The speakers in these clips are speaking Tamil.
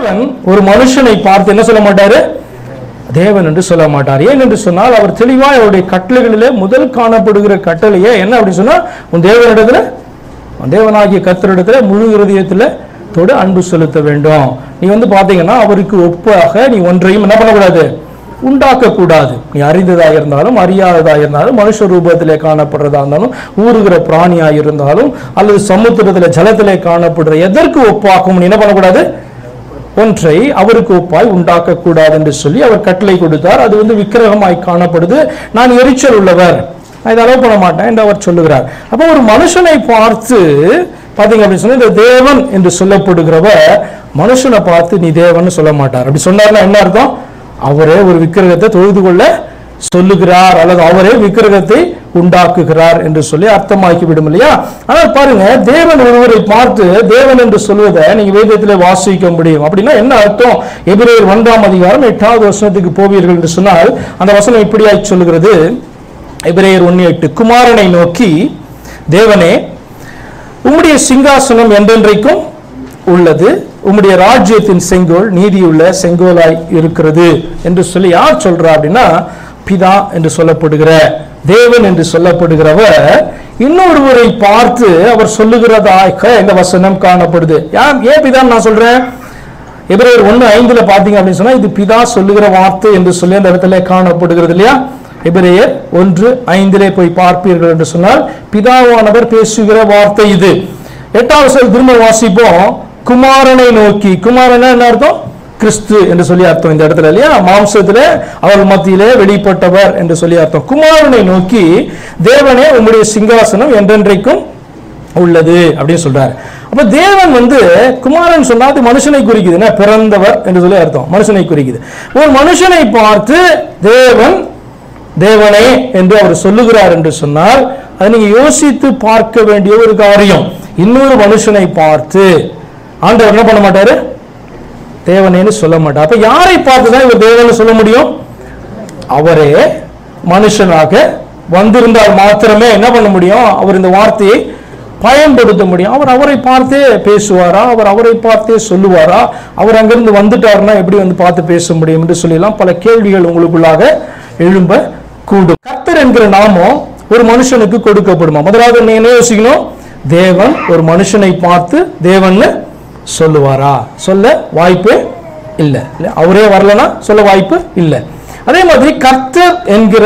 தேவன் ஒரு மனுஷனை பார்த்து என்ன சொல்ல மாட்டாரு தேவன் என்று சொல்ல மாட்டார் ஏன் என்று சொன்னால் அவர் தெளிவாய் அவருடைய கட்டளைகளிலே முதல் காணப்படுகிற கட்டளையே என்ன அப்படி சொன்னா உன் தேவனிடத்துல உன் தேவனாகிய கர்த்தரிடத்துல முழு இருதயத்துல தொடு அன்பு செலுத்த வேண்டும் நீ வந்து பாத்தீங்கன்னா அவருக்கு ஒப்பாக நீ ஒன்றையும் என்ன பண்ணக்கூடாது உண்டாக்க கூடாது நீ அறிந்ததா இருந்தாலும் அறியாததா இருந்தாலும் மனுஷ ரூபத்திலே காணப்படுறதா இருந்தாலும் ஊறுகிற பிராணியா இருந்தாலும் அல்லது சமுத்திரத்திலே ஜலத்திலே காணப்படுற எதற்கு ஒப்பாக்கும் நீ என்ன பண்ணக்கூடாது ஒன்றை அவருக்கு ஒப்பாய் உண்டாக்க கூடாது என்று சொல்லி அவர் கட்டளை கொடுத்தார் அது வந்து விக்கிரகமாய் காணப்படுது நான் எரிச்சல் உள்ளவர் நான் இதை அலோவ் பண்ண மாட்டேன் என்று அவர் சொல்லுகிறார் அப்போ ஒரு மனுஷனை பார்த்து பாத்தீங்க அப்படின்னு சொன்னா இந்த தேவன் என்று சொல்லப்படுகிறவர் மனுஷனை பார்த்து நீ தேவன் சொல்ல மாட்டார் அப்படி சொன்னார்னா என்ன அர்த்தம் அவரே ஒரு விக்கிரகத்தை தொழுது கொள்ள சொல்லுகிறார் அல்லது அவரே விக்கிரகத்தை உண்டாக்குகிறார் என்று சொல்லி அர்த்தமாக்கி விடும் இல்லையா ஆனால் பாருங்க தேவன் ஒருவரை பார்த்து தேவன் என்று சொல்வதை நீங்க வேதத்திலே வாசிக்க முடியும் அப்படின்னா என்ன அர்த்தம் எபிரேயர் ஒன்றாம் அதிகாரம் எட்டாவது வசனத்துக்கு போவீர்கள் என்று சொன்னால் அந்த வசனம் இப்படியாய் சொல்லுகிறது எபிரேயர் ஒன்னு எட்டு குமாரனை நோக்கி தேவனே உம்முடைய சிங்காசனம் என்றென்றைக்கும் உள்ளது உம்முடைய ராஜ்யத்தின் செங்கோல் நீதியுள்ள செங்கோலாய் இருக்கிறது என்று சொல்லி யார் சொல்றா அப்படின்னா பிதா என்று சொல்லப்படுகிற தேவன் என்று சொல்லப்படுகிறவர் இன்னொருவரை பார்த்து அவர் சொல்லுகிறதாக இந்த வசனம் காணப்படுது ஏன் ஏன் பிதான்னு நான் சொல்றேன் எபிரேயர் ஒன்று ஐந்துல பாத்தீங்க அப்படின்னு சொன்னா இது பிதா சொல்லுகிற வார்த்தை என்று சொல்லி அந்த இடத்துல காணப்படுகிறது இல்லையா எபிரேயர் ஒன்று ஐந்திலே போய் பார்ப்பீர்கள் என்று சொன்னால் பிதாவானவர் பேசுகிற வார்த்தை இது எட்டாவது சொல் திரும்ப வாசிப்போம் குமாரனை நோக்கி குமாரனா என்ன அர்த்தம் கிறிஸ்து என்று சொல்லி அர்த்தம் இந்த இடத்துல இல்லையா மாம்சத்துல அவர் மத்தியிலே வெளிப்பட்டவர் என்று சொல்லி அர்த்தம் குமாரனை நோக்கி தேவனே உம்முடைய சிங்காசனம் என்றென்றைக்கும் உள்ளது அப்படின்னு சொல்றாரு அப்ப தேவன் வந்து குமாரன் சொன்னா அது மனுஷனை குறிக்குது என்ன பிறந்தவர் என்று சொல்லி அர்த்தம் மனுஷனை குறிக்குது ஒரு மனுஷனை பார்த்து தேவன் தேவனே என்று அவர் சொல்லுகிறார் என்று சொன்னால் அதை நீங்க யோசித்து பார்க்க வேண்டிய ஒரு காரியம் இன்னொரு மனுஷனை பார்த்து ஆண்டவர் என்ன பண்ண மாட்டாரு தேவனேன்னு சொல்ல மாட்டார் அப்ப யாரை பார்த்து தான் இவர் தேவன்னு சொல்ல முடியும் அவரே மனுஷனாக வந்திருந்தால் மாத்திரமே என்ன பண்ண முடியும் அவர் இந்த வார்த்தையை பயன்படுத்த முடியும் அவர் அவரை பார்த்தே பேசுவாரா அவர் அவரை பார்த்தே சொல்லுவாரா அவர் அங்கிருந்து வந்துட்டாருன்னா எப்படி வந்து பார்த்து பேச முடியும் என்று சொல்லலாம் பல கேள்விகள் உங்களுக்குள்ளாக எழும்ப கூடும் கர்த்தர் என்கிற நாமம் ஒரு மனுஷனுக்கு கொடுக்கப்படுமா முதலாவது நீங்க என்ன யோசிக்கணும் தேவன் ஒரு மனுஷனை பார்த்து தேவன்னு சொல்லுவாரா சொல்ல வாய்ப்பு இல்லை இல்லை அவரே வரலனா சொல்ல வாய்ப்பு இல்லை அதே மாதிரி கர்த்தர் என்கிற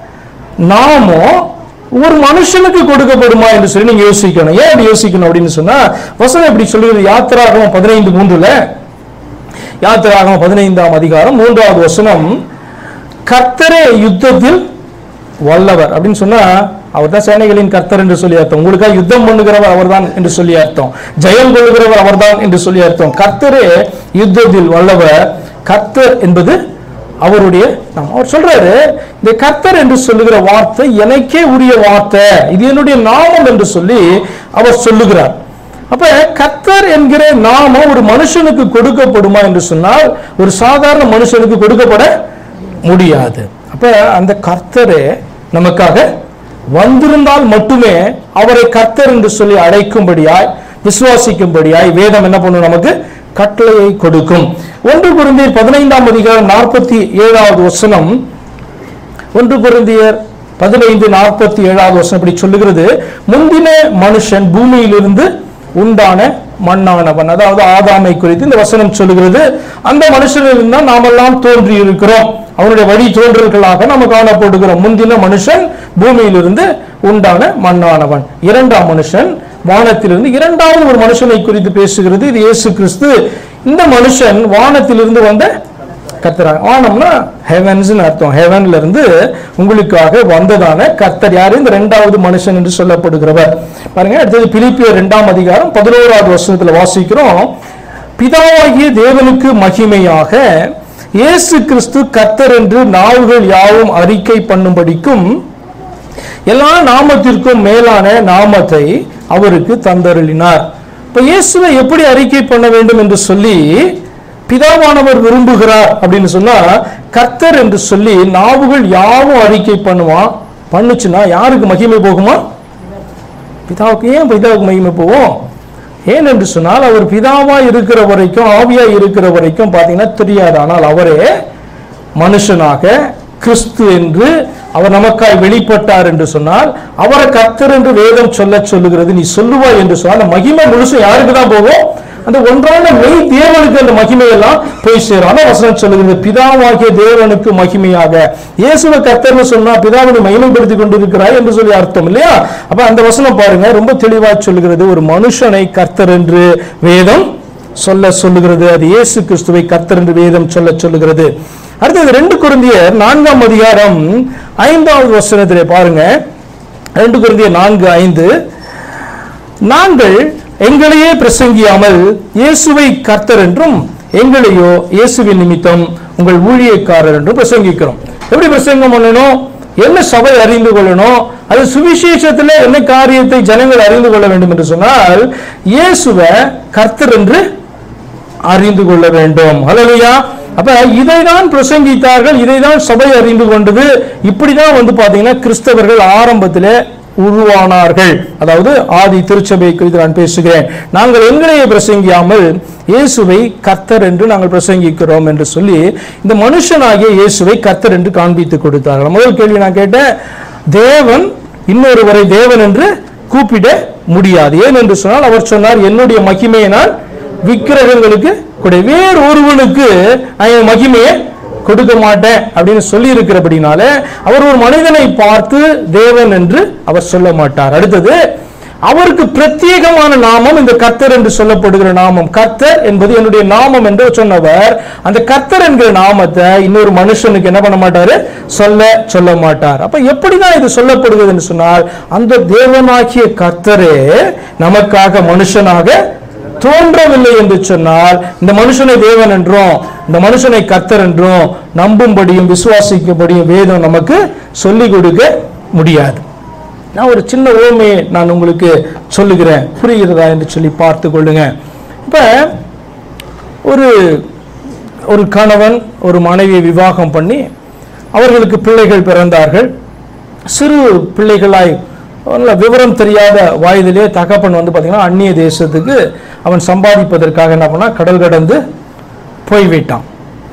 நாமம் ஒரு மனுஷனுக்கு கொடுக்கப்படுமா என்று சொல்லி நீங்க யோசிக்கணும் ஏன் அப்படி யோசிக்கணும் அப்படின்னு சொன்னா வசனம் எப்படி சொல்லுகிறது யாத்திராகமம் பதினைந்து மூன்றுல யாத்திராகமம் பதினைந்தாம் அதிகாரம் மூன்றாவது வசனம் கர்த்தரே யுத்தத்தில் வல்லவர் அப்படின்னு சொன்னா அவர் தான் சேனைகளின் கர்த்தர் என்று சொல்லி அர்த்தம் உங்களுக்காக யுத்தம் பண்ணுகிறவர் அவர்தான் என்று சொல்லி அர்த்தம் ஜெயம் கொள்கிறவர் அவர்தான் என்று சொல்லி அர்த்தம் கர்த்தரே யுத்தத்தில் வல்லவர் கர்த்தர் என்பது அவருடைய நாம் அவர் சொல்றாரு இந்த கர்த்தர் என்று சொல்லுகிற வார்த்தை எனக்கே உரிய வார்த்தை இது என்னுடைய நாமம் என்று சொல்லி அவர் சொல்லுகிறார் அப்ப கர்த்தர் என்கிற நாமம் ஒரு மனுஷனுக்கு கொடுக்கப்படுமா என்று சொன்னால் ஒரு சாதாரண மனுஷனுக்கு கொடுக்கப்பட முடியாது அப்ப அந்த கர்த்தரே நமக்காக வந்திருந்தால் மட்டுமே அவரை கர்த்தர் என்று சொல்லி அழைக்கும்படியாய் விசுவாசிக்கும்படியாய் வேதம் என்ன பண்ணும் நமக்கு கட்டளையை கொடுக்கும் ஒன்று குருந்தியர் பதினைந்தாம் அதிகாரம் நாற்பத்தி ஏழாவது வசனம் ஒன்று குருந்தியர் பதினைந்து நாற்பத்தி ஏழாவது வருஷம் இப்படி சொல்லுகிறது முந்தின மனுஷன் பூமியிலிருந்து உண்டான மண்ணானவன் அதாவது ஆதாமை குறித்து இந்த வசனம் சொல்லுகிறது அந்த மனுஷனிலிருந்து தான் நாமெல்லாம் தோன்றி இருக்கிறோம் அவனுடைய வழி தோன்றல்களாக நம்ம காணப்படுகிறோம் முந்தின மனுஷன் பூமியிலிருந்து உண்டான மண்ணானவன் இரண்டாம் மனுஷன் வானத்திலிருந்து இரண்டாவது ஒரு மனுஷனை குறித்து பேசுகிறது இது இயேசு கிறிஸ்து இந்த மனுஷன் வானத்திலிருந்து வந்த கர்த்தர் வானம்னா ஹெவன்ஸ்னு அர்த்தம் ஹெவன்ல இருந்து உங்களுக்காக வந்ததான கர்த்தர் யாரு இந்த இரண்டாவது மனுஷன் என்று சொல்லப்படுகிறவர் பாருங்க அடுத்தது பிலிப்பியர் இரண்டாம் அதிகாரம் பதினோராவது வருஷத்துல வாசிக்கிறோம் பிதாவாகிய தேவனுக்கு மகிமையாக இயேசு கிறிஸ்து கர்த்தர் என்று நாவுகள் யாவும் அறிக்கை பண்ணும்படிக்கும் எல்லா நாமத்திற்கும் மேலான நாமத்தை அவருக்கு தந்தருளினார் இப்ப இயேசுவை எப்படி அறிக்கை பண்ண வேண்டும் என்று சொல்லி பிதாவானவர் விரும்புகிறார் அப்படின்னு சொன்னா கர்த்தர் என்று சொல்லி நாவுகள் யாவும் அறிக்கை பண்ணுவான் பண்ணுச்சுன்னா யாருக்கு மகிமை போகுமா பிதாவுக்கு ஏன் பிதாவுக்கு மகிமை போகும் ஏன் என்று சொன்னால் அவர் பிதாவா இருக்கிற வரைக்கும் ஆவியா இருக்கிற வரைக்கும் பார்த்தீங்கன்னா தெரியாது ஆனால் அவரே மனுஷனாக கிறிஸ்து என்று அவர் நமக்காய் வெளிப்பட்டார் என்று சொன்னால் அவரை கர்த்தர் என்று வேதம் சொல்ல சொல்லுகிறது நீ சொல்லுவாய் என்று சொன்னால் அந்த மகிமை முழுசும் யாருக்கு தான் போகும் அந்த ஒன்றான மெய் தேவனுக்கு அந்த மகிமை எல்லாம் போய் சேரும் அதான் வசனம் சொல்லுகிறது பிதாவாகிய தேவனுக்கு மகிமையாக இயேசுவை கர்த்தர்னு சொன்னா பிதாவினை மகிமைப்படுத்தி கொண்டிருக்கிறாய் என்று சொல்லி அர்த்தம் இல்லையா அப்ப அந்த வசனம் பாருங்க ரொம்ப தெளிவா சொல்லுகிறது ஒரு மனுஷனை கர்த்தர் என்று வேதம் சொல்ல சொல்லுகிறது அது இயேசு கிறிஸ்துவை கர்த்தர் என்று வேதம் சொல்ல சொல்லுகிறது அடுத்தது ரெண்டு குருந்தியர் நான்காம் அதிகாரம் ஐந்தாவது வசனத்திலே பாருங்க ரெண்டு குருந்தியர் நான்கு ஐந்து நாங்கள் எங்களையே பிரசங்கியாமல் இயேசுவை கர்த்தர் என்றும் எங்களையோ இயேசுவின் நிமித்தம் உங்கள் ஊழியக்காரர் என்றும் பிரசங்கிக்கிறோம் எப்படி பிரசங்கம் பண்ணணும் என்ன சபை அறிந்து கொள்ளணும் அது சுவிசேஷத்துல என்ன காரியத்தை ஜனங்கள் அறிந்து கொள்ள வேண்டும் என்று சொன்னால் இயேசுவை கர்த்தர் என்று அறிந்து கொள்ள வேண்டும் ஹalleluya அப்ப இதை தான் பிரசங்கித்தார்கள் இதை தான் சபை அறிந்து கொண்டது இப்படிதான் வந்து பாத்தீங்கன்னா கிறிஸ்தவர்கள் ஆரம்பத்திலே உருவானார்கள் அதாவது ஆதி திருச்சபை குறித்து நான் பேசுகிறேன் நாங்கள் எங்களையே பிரசங்கியாமல் இயேசுவை கர்த்தர் என்று நாங்கள் பிரசங்கிக்கிறோம் என்று சொல்லி இந்த மனுஷனாகிய இயேசுவை கர்த்தர் என்று காண்பித்து கொடுத்தார்கள் முதல் கேள்வி நான் கேட்டேன் தேவன் இன்னொருவரை தேவன் என்று கூப்பிட முடியாது ஏன் என்று சொன்னால் அவர் சொன்னார் என்னுடைய மகிமையை நான் விக்கிரகங்களுக்கு கொடு வேறு ஒருவனுக்கு நான் என் மகிமையை கொடுக்க மாட்டேன் அப்படின்னு சொல்லி இருக்கிறபடினால அவர் ஒரு மனிதனை பார்த்து தேவன் என்று அவர் சொல்ல மாட்டார் அடுத்தது அவருக்கு பிரத்யேகமான நாமம் இந்த கர்த்தர் என்று சொல்லப்படுகிற நாமம் கர்த்தர் என்பது என்னுடைய நாமம் என்று சொன்னவர் அந்த கர்த்தர் என்கிற நாமத்தை இன்னொரு மனுஷனுக்கு என்ன பண்ண மாட்டாரு சொல்ல சொல்ல மாட்டார் அப்ப எப்படிதான் இது சொல்லப்படுகிறது என்று சொன்னால் அந்த தேவனாகிய கர்த்தரே நமக்காக மனுஷனாக தோன்றவில்லை என்று சொன்னால் இந்த மனுஷனை தேவன் என்றும் இந்த மனுஷனை கர்த்தர் என்றும் நம்பும்படியும் விசுவாசிக்கும்படியும் வேதம் நமக்கு சொல்லிக் கொடுக்க முடியாது நான் ஒரு சின்ன ஓமையை நான் உங்களுக்கு சொல்லுகிறேன் புரிகிறதா என்று சொல்லி பார்த்து கொள்ளுங்க இப்ப ஒரு ஒரு கணவன் ஒரு மனைவியை விவாகம் பண்ணி அவர்களுக்கு பிள்ளைகள் பிறந்தார்கள் சிறு பிள்ளைகளாய் நல்ல விவரம் தெரியாத வயதிலே தகப்பன் வந்து பார்த்தீங்கன்னா அந்நிய தேசத்துக்கு அவன் சம்பாதிப்பதற்காக என்ன பண்ணா கடல் கடந்து போய்விட்டான்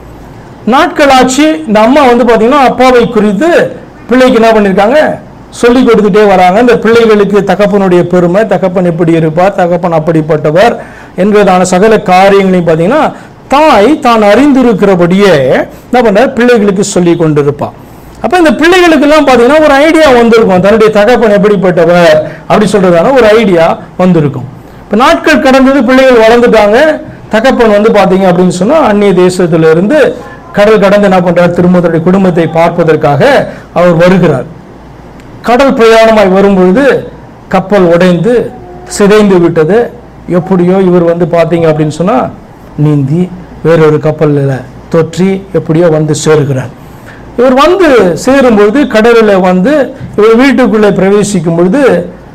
நாட்களாச்சு இந்த அம்மா வந்து பார்த்தீங்கன்னா அப்பாவை குறித்து பிள்ளைக்கு என்ன பண்ணியிருக்காங்க சொல்லி கொடுத்துட்டே வராங்க இந்த பிள்ளைகளுக்கு தகப்பனுடைய பெருமை தகப்பன் எப்படி இருப்பார் தகப்பன் அப்படிப்பட்டவர் என்கிறதான சகல காரியங்களையும் பார்த்தீங்கன்னா தாய் தான் அறிந்திருக்கிறபடியே என்ன பண்றார் பிள்ளைகளுக்கு சொல்லி கொண்டிருப்பான் அப்ப இந்த பிள்ளைகளுக்கெல்லாம் பார்த்தீங்கன்னா ஒரு ஐடியா வந்திருக்கும் தன்னுடைய தகப்பன் எப்படிப்பட்டவர் அப்படி சொல்றதான ஒரு ஐடியா வந்திருக்கும் இப்போ நாட்கள் கடந்தது பிள்ளைகள் வளர்ந்துட்டாங்க தகப்பன் வந்து பார்த்தீங்க அப்படின்னு சொன்னா அந்நிய தேசத்துல இருந்து கடல் கடந்து என்ன பண்றார் திரும்ப தன்னுடைய குடும்பத்தை பார்ப்பதற்காக அவர் வருகிறார் கடல் பிரயாணமாய் வரும்பொழுது கப்பல் உடைந்து சிதைந்து விட்டது எப்படியோ இவர் வந்து பார்த்தீங்க அப்படின்னு சொன்னா நீந்தி வேறொரு கப்பலில் தொற்றி எப்படியோ வந்து சேருகிறார் இவர் வந்து சேரும்பொழுது கடலில் வந்து இவர் வீட்டுக்குள்ளே பிரவேசிக்கும் பொழுது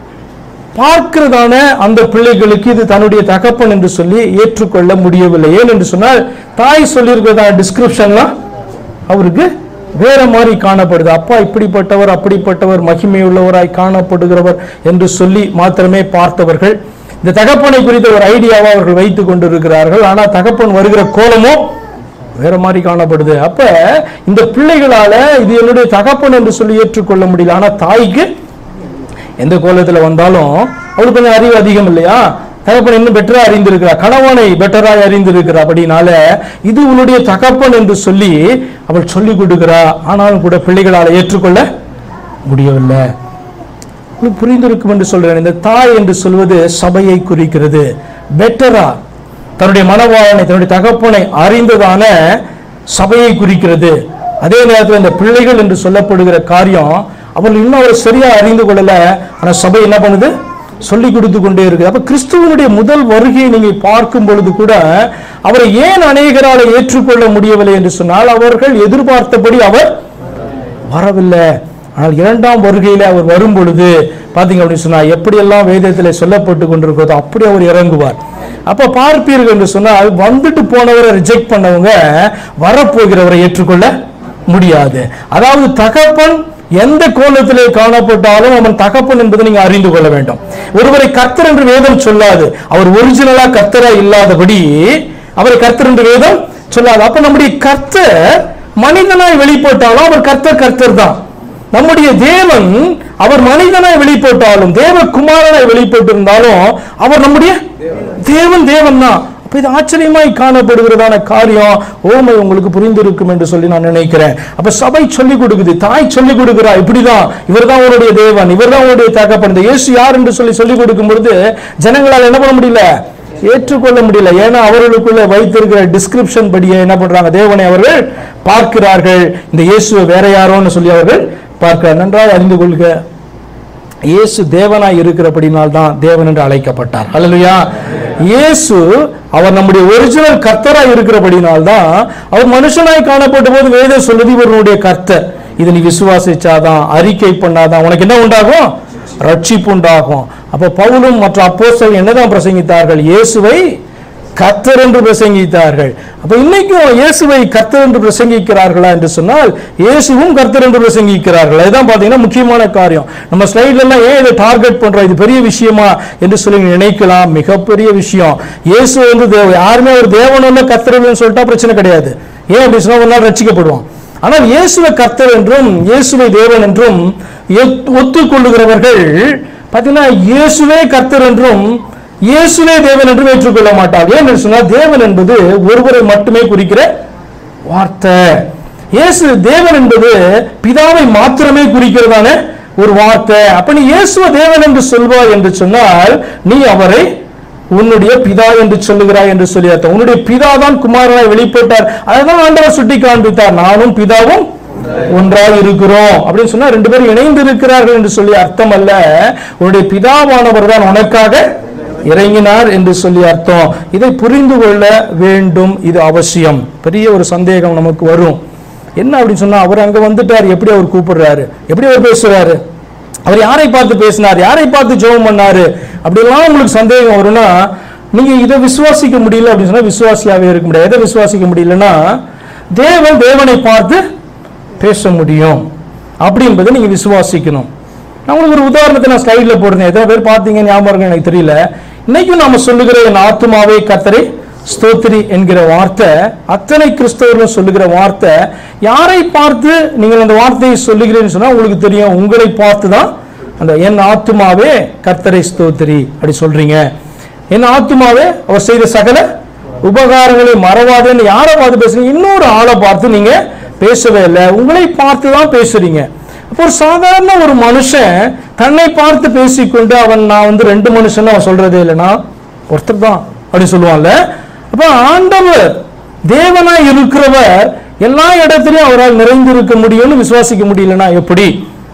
பார்க்கிறதான அந்த பிள்ளைகளுக்கு இது தன்னுடைய தகப்பன் என்று சொல்லி ஏற்றுக்கொள்ள முடியவில்லை ஏன் என்று சொன்னால் தாய் சொல்லியிருக்கிறதான டிஸ்கிரிப்ஷன்லாம் அவருக்கு வேற மாதிரி காணப்படுது அப்பா இப்படிப்பட்டவர் அப்படிப்பட்டவர் மகிமையுள்ளவராய் காணப்படுகிறவர் என்று சொல்லி மாத்திரமே பார்த்தவர்கள் இந்த தகப்பனை குறித்த ஒரு ஐடியாவை அவர்கள் வைத்துக் கொண்டிருக்கிறார்கள் ஆனால் தகப்பன் வருகிற கோலமோ வேற மாதிரி காணப்படுது அப்ப இந்த பிள்ளைகளால இது என்னுடைய தகப்பன் என்று சொல்லி ஏற்றுக்கொள்ள முடியல ஆனா தாய்க்கு எந்த கோலத்துல வந்தாலும் அவளுக்கு கொஞ்சம் அறிவு அதிகம் இல்லையா தகப்பன் இன்னும் பெட்டரா அறிந்திருக்கிறார் கணவனை பெட்டராய் அறிந்திருக்கிறார் அப்படினால இது உன்னுடைய தகப்பன் என்று சொல்லி அவள் சொல்லி கொடுக்கிறா ஆனாலும் கூட பிள்ளைகளால் ஏற்றுக்கொள்ள முடியவில்லை உங்களுக்கு புரிந்திருக்கும் என்று சொல்றேன் இந்த தாய் என்று சொல்வது சபையை குறிக்கிறது பெட்டரா தன்னுடைய மனவாளனை தன்னுடைய தகப்பனை அறிந்ததான சபையை குறிக்கிறது அதே நேரத்தில் இந்த பிள்ளைகள் என்று சொல்லப்படுகிற காரியம் அவர்கள் இன்னும் அவர் சரியா அறிந்து கொள்ளல ஆனா சபை என்ன பண்ணுது சொல்லி கொடுத்து கொண்டே இருக்கு அப்ப கிறிஸ்துவனுடைய முதல் வருகையை நீங்க பார்க்கும் பொழுது கூட அவரை ஏன் அநேகரால் ஏற்றுக்கொள்ள முடியவில்லை என்று சொன்னால் அவர்கள் எதிர்பார்த்தபடி அவர் வரவில்லை ஆனால் இரண்டாம் வருகையில அவர் வரும் பொழுது பாத்தீங்க அப்படின்னு சொன்னா எப்படியெல்லாம் வேதத்தில் சொல்லப்பட்டு கொண்டிருக்கிறதோ அப்படி அவர் இறங்குவார் அப்ப பார்ப்பீர்கள் என்று சொன்னால் வந்துட்டு போனவரை ரிஜெக்ட் பண்ணவங்க வரப்போகிறவரை ஏற்றுக்கொள்ள முடியாது அதாவது தகப்பன் எந்த கோலத்திலே காணப்பட்டாலும் அவன் தகப்பன் என்பதை நீங்க அறிந்து கொள்ள வேண்டும் ஒருவரை கர்த்தர் என்று வேதம் சொல்லாது அவர் ஒரிஜினலா கர்த்தரா இல்லாதபடி அவரை கர்த்தர் என்று வேதம் சொல்லாது அப்ப நம்முடைய கர்த்தர் மனிதனாய் வெளிப்பட்டாலும் அவர் கர்த்தர் கர்த்தர் தான் நம்முடைய தேவன் அவர் மனிதனாய் வெளிப்பட்டாலும் தேவகுமாரனாய் வெளிப்பட்டிருந்தாலும் அவர் நம்முடைய தேவன் தேவன் தான் அப்ப இது ஆச்சரியமாய் காணப்படுகிறதான காரியம் ஓமை உங்களுக்கு புரிந்திருக்கும் என்று சொல்லி நான் நினைக்கிறேன் அப்ப சபை சொல்லி கொடுக்குது தாய் சொல்லி கொடுக்கிறா இப்படிதான் இவர்தான் உங்களுடைய தேவன் இவர்தான் உங்களுடைய தகப்பன் இந்த இயேசு யார் என்று சொல்லி சொல்லி கொடுக்கும் பொழுது ஜனங்களால் என்ன பண்ண முடியல ஏற்றுக்கொள்ள முடியல ஏன்னா அவர்களுக்குள்ள வைத்திருக்கிற டிஸ்கிரிப்ஷன் படியே என்ன பண்றாங்க தேவனை அவர்கள் பார்க்கிறார்கள் இந்த இயேசுவை வேற யாரோன்னு சொல்லி அவர்கள் பார்க்க நன்றாக அறிந்து கொள்க இயேசு தேவனாய் இருக்கிறபடினால் தான் தேவன் என்று அழைக்கப்பட்டார் அல்லையா இயேசு அவர் நம்முடைய ஒரிஜினல் கர்த்தராய் இருக்கிறபடினால் தான் அவர் மனுஷனாய் காணப்பட்ட போது வேதம் சொல்லுது இவருடைய கர்த்தர் இதை நீ விசுவாசிச்சாதான் அறிக்கை பண்ணாதான் உனக்கு என்ன உண்டாகும் ரட்சிப்பு உண்டாகும் அப்ப பவுலும் மற்ற அப்போஸ்தலர்கள் என்னதான் பிரசங்கித்தார்கள் இயேசுவை கர்த்தர் என்று பிரசங்கித்தார்கள் அப்ப இன்னைக்கும் இயேசுவை கர்த்தர் என்று பிரசங்கிக்கிறார்களா என்று சொன்னால் இயேசுவும் கர்த்தர் என்று பிரசங்கிக்கிறார்கள் அதுதான் பாத்தீங்கன்னா முக்கியமான காரியம் நம்ம ஸ்லைட்ல எல்லாம் ஏன் இதை டார்கெட் பண்றோம் இது பெரிய விஷயமா என்று சொல்லி நீங்க நினைக்கலாம் மிகப்பெரிய விஷயம் இயேசு வந்து தேவ யாருமே ஒரு தேவனுள்ள கர்த்தர் இல்லைன்னு சொல்லிட்டா பிரச்சனை கிடையாது ஏன் அப்படி சொன்னா ஒரு நாள் ரட்சிக்கப்படுவான் ஆனால் இயேசுவை கர்த்தர் என்றும் இயேசுவை தேவன் என்றும் ஒத்- ஒத்துக்கொள்ளுகிறவர்கள் பார்த்தீங்கன்னா இயேசுவே கர்த்தர் என்றும் இயேசுவே தேவன் என்றும் ஏற்றுக்கொள்ள மாட்டார் ஏன் என்று சொன்னால் தேவன் என்பது ஒருவரை மட்டுமே குறிக்கிற வார்த்தை இயேசு தேவன் என்பது பிதாவை மாத்திரமே குறிக்கிறதான ஒரு வார்த்தை அப்ப நீ இயேசுவ தேவன் என்று சொல்வாய் என்று சொன்னால் நீ அவரை உன்னுடைய பிதா என்று சொல்லுகிறாய் என்று சொல்லி அர்த்தம் உன்னுடைய பிதா தான் குமாரனாய் வெளிப்பட்டார் அதைதான் ஆண்டவர் சுட்டி காண்பித்தார் நானும் பிதாவும் ஒன்றாக இருக்கிறோம் அப்படின்னு சொன்னா ரெண்டு பேரும் இணைந்து இருக்கிறார்கள் என்று சொல்லி அர்த்தம் அல்ல உன்னுடைய பிதாவானவர் தான் உனக்காக இறங்கினார் என்று சொல்லி அர்த்தம் இதை புரிந்து கொள்ள வேண்டும் இது அவசியம் பெரிய ஒரு சந்தேகம் நமக்கு வரும் என்ன அப்படின்னு சொன்னா அவர் அங்க வந்துட்டார் எப்படி அவர் கூப்பிடுறாரு எப்படி அவர் பேசுறாரு அவர் யாரை பார்த்து பேசினார் யாரை பார்த்து ஜெபம் பண்ணாரு அப்படிலாம் உங்களுக்கு சந்தேகம் வரும்னா நீங்க இதை விசுவாசிக்க முடியல அப்படின்னு சொன்னா விசுவாசியாவே இருக்க முடியாது எதை விசுவாசிக்க முடியலன்னா தேவன் தேவனை பார்த்து பேச முடியும் அப்படி என்பதை நீங்க விசுவாசிக்கணும் நான் உங்களுக்கு ஒரு உதாரணத்தை நான் ஸ்லைட்ல போடுறேன் எத்தனை பேர் பார்த்தீங்க ஞாபகம் இருக்கு எனக்கு தெரியல இன்னைக்கும் நாம சொல்லுகிற என் ஆத்துமாவே கத்தரை ஸ்தோத்திரி என்கிற வார்த்தை அத்தனை கிறிஸ்தவர்கள் சொல்லுகிற வார்த்தை யாரை பார்த்து நீங்கள் அந்த வார்த்தையை சொல்லுகிறேன்னு சொன்னா உங்களுக்கு தெரியும் உங்களை பார்த்து தான் அந்த என் ஆத்துமாவே கர்த்தரை ஸ்தோத்திரி அப்படி சொல்றீங்க என் ஆத்துமாவே அவர் செய்த சகல உபகாரங்களை மறவாதேன்னு யாரை பார்த்து பேசுறீங்க இன்னொரு ஆளை பார்த்து நீங்க பேசவே இல்லை உங்களை பார்த்து தான் பேசுறீங்க அப்போ ஒரு சாதாரண ஒரு மனுஷன் தன்னை பார்த்து பேசிக்கொண்டு அவன் நான் வந்து ரெண்டு மனுஷன் அவன் சொல்றதே இல்லைனா ஒருத்தர் தான் அப்படி சொல்லுவான்ல அப்ப ஆண்டவர் தேவனாய் இருக்கிறவர் எல்லா இடத்திலையும் அவரால் நிறைந்திருக்க முடியும்னு விசுவாசிக்க முடியலனா எப்படி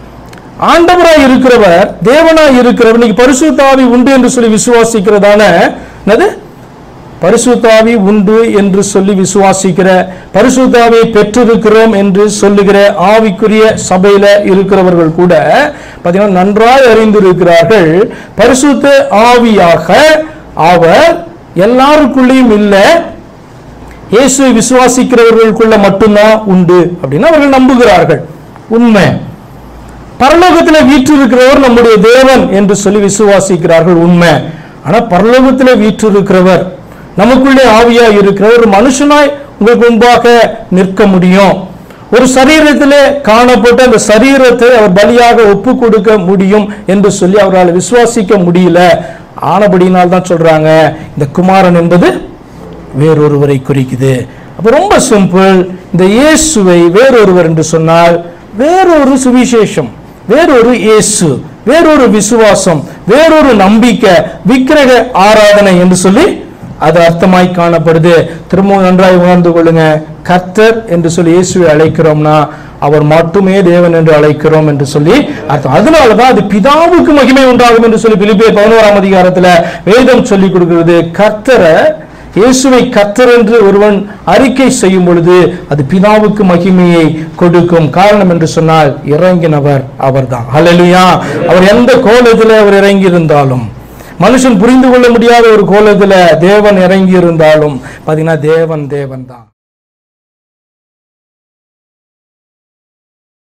ஆண்டவராய் இருக்கிறவர் தேவனாய் இருக்கிறவர் இன்னைக்கு பரிசுத்தாவி உண்டு என்று சொல்லி விசுவாசிக்கிறதான என்னது பரிசுத்தாவி உண்டு என்று சொல்லி விசுவாசிக்கிற பரிசுத்தாவை பெற்றிருக்கிறோம் என்று சொல்லுகிற ஆவிக்குரிய சபையில இருக்கிறவர்கள் கூட பார்த்தீங்கன்னா நன்றாய் அறிந்திருக்கிறார்கள் பரிசுத்த ஆவியாக அவர் எல்லாருக்குள்ளேயும் இல்லை இயேசுவை விசுவாசிக்கிறவர்களுக்குள்ள மட்டும்தான் உண்டு அப்படின்னு அவர்கள் நம்புகிறார்கள் உண்மை பரலோகத்தில் வீற்றிருக்கிறவர் நம்முடைய தேவன் என்று சொல்லி விசுவாசிக்கிறார்கள் உண்மை ஆனா பரலோகத்தில் வீற்றிருக்கிறவர் நமக்குள்ளே ஆவியா இருக்கிற ஒரு மனுஷனாய் உங்களுக்கு முன்பாக நிற்க முடியும் ஒரு சரீரத்திலே காணப்பட்ட அந்த சரீரத்தை அவர் பலியாக ஒப்பு கொடுக்க முடியும் என்று சொல்லி அவரால் விசுவாசிக்க முடியல ஆனபடியினால் தான் சொல்றாங்க இந்த குமாரன் என்பது வேறொருவரை குறிக்குது அப்ப ரொம்ப சிம்பிள் இந்த இயேசுவை வேறொருவர் என்று சொன்னால் வேறொரு சுவிசேஷம் வேறொரு இயேசு வேறொரு விசுவாசம் வேறொரு நம்பிக்கை விக்கிரக ஆராதனை என்று சொல்லி அது அர்த்தமாய் காணப்படுது திரும்பவும் நன்றாய் உணர்ந்து கொள்ளுங்க கர்த்தர் என்று சொல்லி இயேசுவை அழைக்கிறோம்னா அவர் மட்டுமே தேவன் என்று அழைக்கிறோம் என்று சொல்லி அர்த்தம் அதனாலதான் அது பிதாவுக்கு மகிமை உண்டாகும் என்று சொல்லி பிலிப்பிய பதினோராம் அதிகாரத்துல வேதம் சொல்லி கொடுக்கிறது கர்த்தரை இயேசுவை கர்த்தர் என்று ஒருவன் அறிக்கை செய்யும் பொழுது அது பிதாவுக்கு மகிமையை கொடுக்கும் காரணம் என்று சொன்னால் இறங்கினவர் அவர்தான் ஹalleluya அவர் எந்த கோலத்தில் அவர் இறங்கி இருந்தாலும் மனுஷன் புரிந்து கொள்ள முடியாத ஒரு கோலத்தில் தேவன் இறங்கி இருந்தாலும் பாத்தீங்கன்னா தேவன் தேவன் தான்